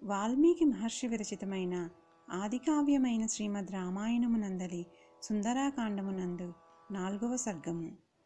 వాల్మీకి మహర్షి విరచితమైన ఆదికావ్యమైన శ్రీమద్ రామాయణమునందలి సుందరాకాండమునందు నాలుగవ సర్గము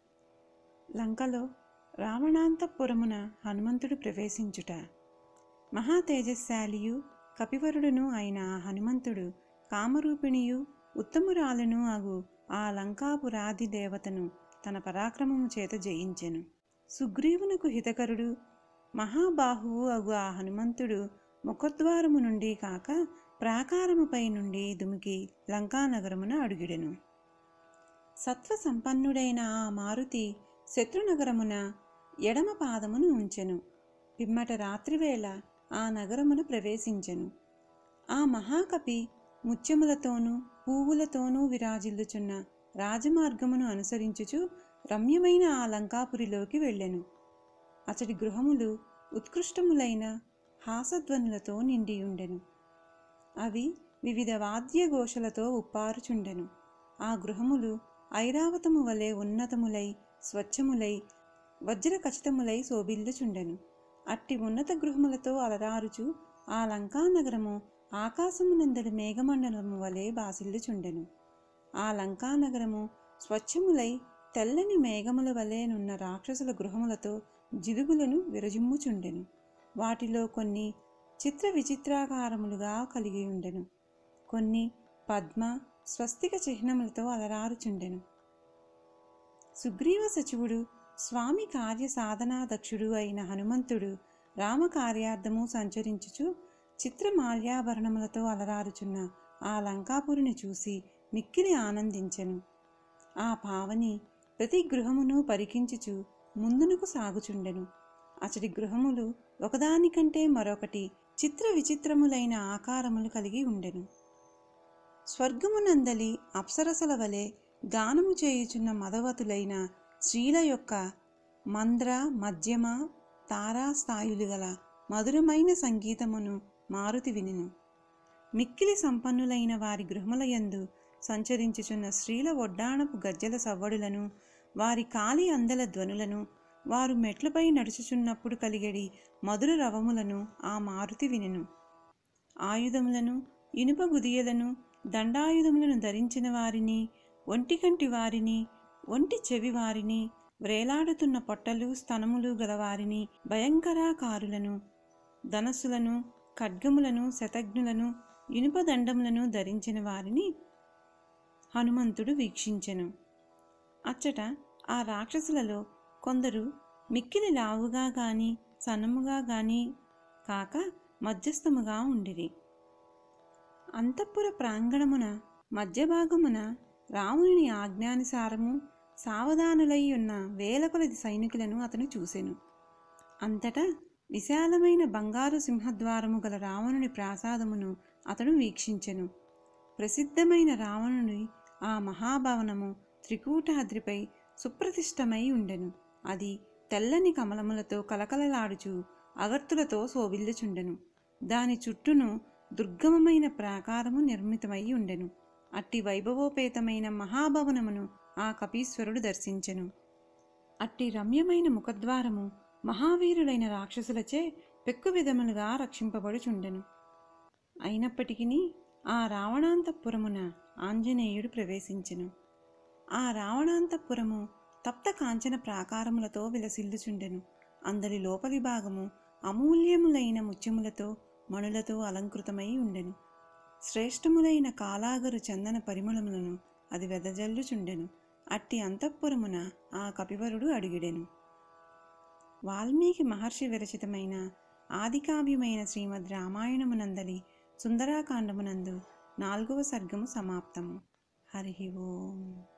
లంకలో రావణాంతపురమున హనుమంతుడు ప్రవేశించుట మహా తేజస్శాలియు కపివరుడును అయిన ఆ హనుమంతుడు కామరూపిణియు ఉత్తమురాలను అగు ఆ లంకాపురాది దేవతను తన పరాక్రమము చేత జయించెను సుగ్రీవునకు హితకరుడు మహాబాహువు అగు ఆ హనుమంతుడు ముఖద్వారము నుండి కాక ప్రాకారముపై నుండి దుమికి లంకానగరమున అడుగిడెను సత్వ సంపన్నుడైన ఆ మారుతి శత్రునగరమున ఎడమ పాదమును ఉంచెను పిమ్మట రాత్రివేళ ఆ నగరమున ప్రవేశించెను ఆ మహాకపి ముత్యములతోనూ పువ్వులతోనూ విరాజిల్లుచున్న రాజమార్గమును అనుసరించుచు రమ్యమైన ఆ లంకాపురిలోకి వెళ్ళెను అతడి గృహములు ఉత్కృష్టములైన హాసధ్వనులతో నిండియుండెను అవి వివిధ వాద్యఘోషలతో ఉప్పారుచుండెను ఆ గృహములు ఐరావతము వలె ఉన్నతములై స్వచ్ఛములై వజ్రఖచితములై శోభిల్లుచుండెను అట్టి ఉన్నత గృహములతో అలరారుచు ఆ లంకానగరము ఆకాశమునందరి మేఘమండలము వలె బాసిల్లుచుండెను ఆ లంకానగరము స్వచ్ఛములై తెల్లని మేఘముల వలెనున్న రాక్షసుల గృహములతో జిలుగులను విరజిమ్ముచుండెను వాటిలో కొన్ని చిత్ర విచిత్రాకారములుగా కలిగి ఉండెను కొన్ని పద్మ స్వస్తిక చిహ్నములతో అలరారుచుండెను సుగ్రీవ సచివుడు స్వామి కార్య సాధనాదక్షుడు అయిన హనుమంతుడు రామకార్యార్థము సంచరించుచు చిత్రమాల్యాభరణములతో అలరారుచున్న ఆ లంకాపురిని చూసి మిక్కిలి ఆనందించెను ఆ పావని ప్రతి గృహమును పరికించుచు ముందునకు సాగుచుండెను అతడి గృహములు ఒకదానికంటే మరొకటి చిత్ర విచిత్రములైన ఆకారములు కలిగి ఉండెను స్వర్గమునందలి అప్సరసల వలె గానము చేయుచున్న మదవతులైన స్త్రీల యొక్క మంద్ర మధ్యమ తారాస్థాయులు గల మధురమైన సంగీతమును మారుతి వినెను మిక్కిలి సంపన్నులైన వారి గృహములయందు సంచరించుచున్న స్త్రీల ఒడ్డాణపు గజ్జల సవ్వడులను వారి కాలి అందల ధ్వనులను వారు మెట్లపై నడుచుచున్నప్పుడు కలిగడి మధుర రవములను ఆ మారుతి వినెను ఆయుధములను ఇనుప గుదియలను దండాయుధములను ధరించిన వారిని ఒంటికంటి వారిని ఒంటి చెవి వారిని వ్రేలాడుతున్న పొట్టలు స్తనములు గలవారిని భయంకరాకారులను ధనస్సులను ఖడ్గములను శతఘ్నులను ఇనుప దండములను ధరించిన వారిని హనుమంతుడు వీక్షించెను అచ్చట ఆ రాక్షసులలో కొందరు మిక్కిలి లావుగా గాని సన్నముగా గాని కాక మధ్యస్థముగా ఉండిరి అంతఃపుర ప్రాంగణమున మధ్యభాగమున రాముని ఆజ్ఞానుసారము సావధానులై ఉన్న వేల కొలది సైనికులను అతను చూసెను అంతటా విశాలమైన బంగారు సింహద్వారము గల రావణుని ప్రాసాదమును అతడు వీక్షించెను ప్రసిద్ధమైన రావణుని ఆ మహాభవనము త్రికూటాద్రిపై సుప్రతిష్టమై ఉండెను అది తెల్లని కమలములతో కలకలలాడుచు అగర్తులతో శోభిల్లుచుండెను దాని చుట్టూను దుర్గమమైన ప్రాకారము నిర్మితమై ఉండెను అట్టి వైభవోపేతమైన మహాభవనమును ఆ కపీశ్వరుడు దర్శించెను అట్టి రమ్యమైన ముఖద్వారము మహావీరులైన రాక్షసులచే పెక్కు విధములుగా రక్షింపబడుచుండెను అయినప్పటికీ ఆ రావణాంతపురమున ఆంజనేయుడు ప్రవేశించెను ఆ రావణాంతపురము తప్త కాంచన ప్రాకారములతో విలసిల్లుచుండెను అందరి లోపలి భాగము అమూల్యములైన ముత్యములతో మణులతో అలంకృతమై ఉండెను శ్రేష్టములైన కాలాగరు చందన పరిమళములను అది వెదజల్లుచుండెను అట్టి అంతఃపురమున ఆ కపివరుడు అడిగిడెను వాల్మీకి మహర్షి విరచితమైన ఆదికావ్యమైన శ్రీమద్ రామాయణమునందలి సుందరాకాండమునందు నాలుగవ సర్గము సమాప్తము హరి ఓం